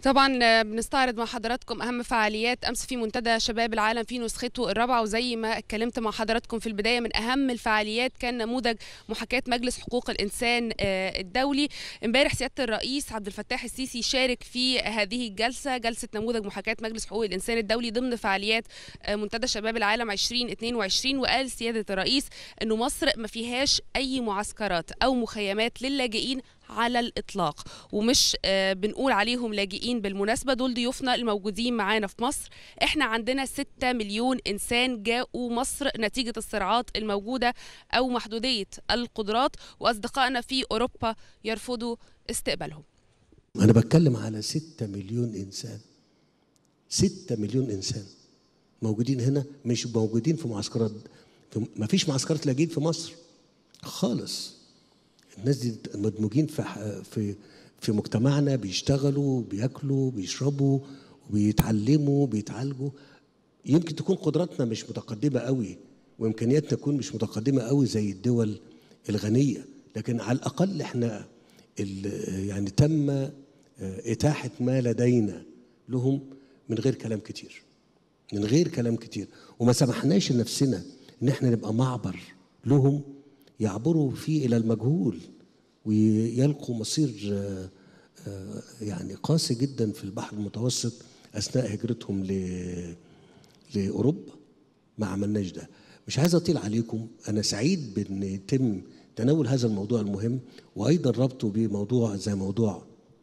طبعا بنستعرض مع حضراتكم اهم فعاليات امس في منتدى شباب العالم في نسخته الرابعه وزي ما اتكلمت مع حضراتكم في البدايه من اهم الفعاليات كان نموذج محاكاه مجلس حقوق الانسان الدولي امبارح سياده الرئيس عبد الفتاح السيسي شارك في هذه الجلسه جلسه نموذج محاكاه مجلس حقوق الانسان الدولي ضمن فعاليات منتدى شباب العالم 2022 وقال سياده الرئيس انه مصر ما فيهاش اي معسكرات او مخيمات للاجئين على الإطلاق ومش بنقول عليهم لاجئين بالمناسبة دول ضيوفنا الموجودين معانا في مصر احنا عندنا 6 مليون إنسان جاءوا مصر نتيجة الصراعات الموجودة أو محدودية القدرات وأصدقائنا في أوروبا يرفضوا استقبالهم أنا بتكلم على 6 مليون إنسان 6 مليون إنسان موجودين هنا مش موجودين في معسكرات ما فيش معسكرات لاجئين في مصر خالص الناس دي مدموجين في في في مجتمعنا بيشتغلوا بياكلوا بيشربوا وبيتعلموا بيتعالجوا يمكن تكون قدراتنا مش متقدمه قوي وامكانياتنا تكون مش متقدمه قوي زي الدول الغنيه لكن على الاقل احنا يعني تم اتاحه ما لدينا لهم من غير كلام كتير من غير كلام كتير وما سمحناش لنفسنا ان احنا نبقى معبر لهم يعبروا فيه الى المجهول ويلقوا مصير يعني قاسي جدا في البحر المتوسط اثناء هجرتهم لاوروبا ما عملناش ده مش عايز اطيل عليكم انا سعيد بان يتم تناول هذا الموضوع المهم وايضا ربطه بموضوع زي موضوع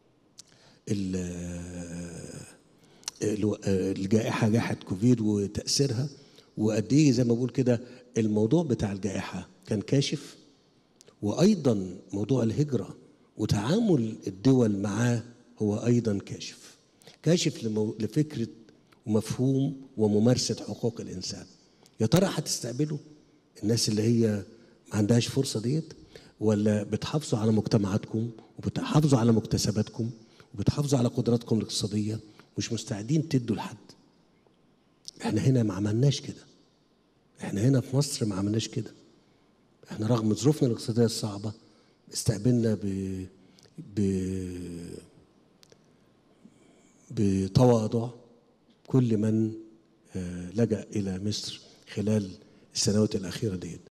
الجائحه جائحه كوفيد وتاثيرها وقد ايه زي ما بقول كده الموضوع بتاع الجائحه كان كاشف وايضا موضوع الهجره وتعامل الدول معاه هو ايضا كاشف كاشف لمو... لفكره ومفهوم وممارسه حقوق الانسان يا ترى هتستقبلوا الناس اللي هي ما عندهاش فرصه ديت ولا بتحافظوا على مجتمعاتكم وبتحافظوا على مكتسباتكم وبتحافظوا على قدراتكم الاقتصاديه مش مستعدين تدوا لحد احنا هنا ما عملناش كده احنا هنا في مصر ما عملناش كده احنا رغم ظروفنا الاقتصاديه الصعبه استقبلنا ب ب بتواضع كل من لجأ الى مصر خلال السنوات الاخيره ديت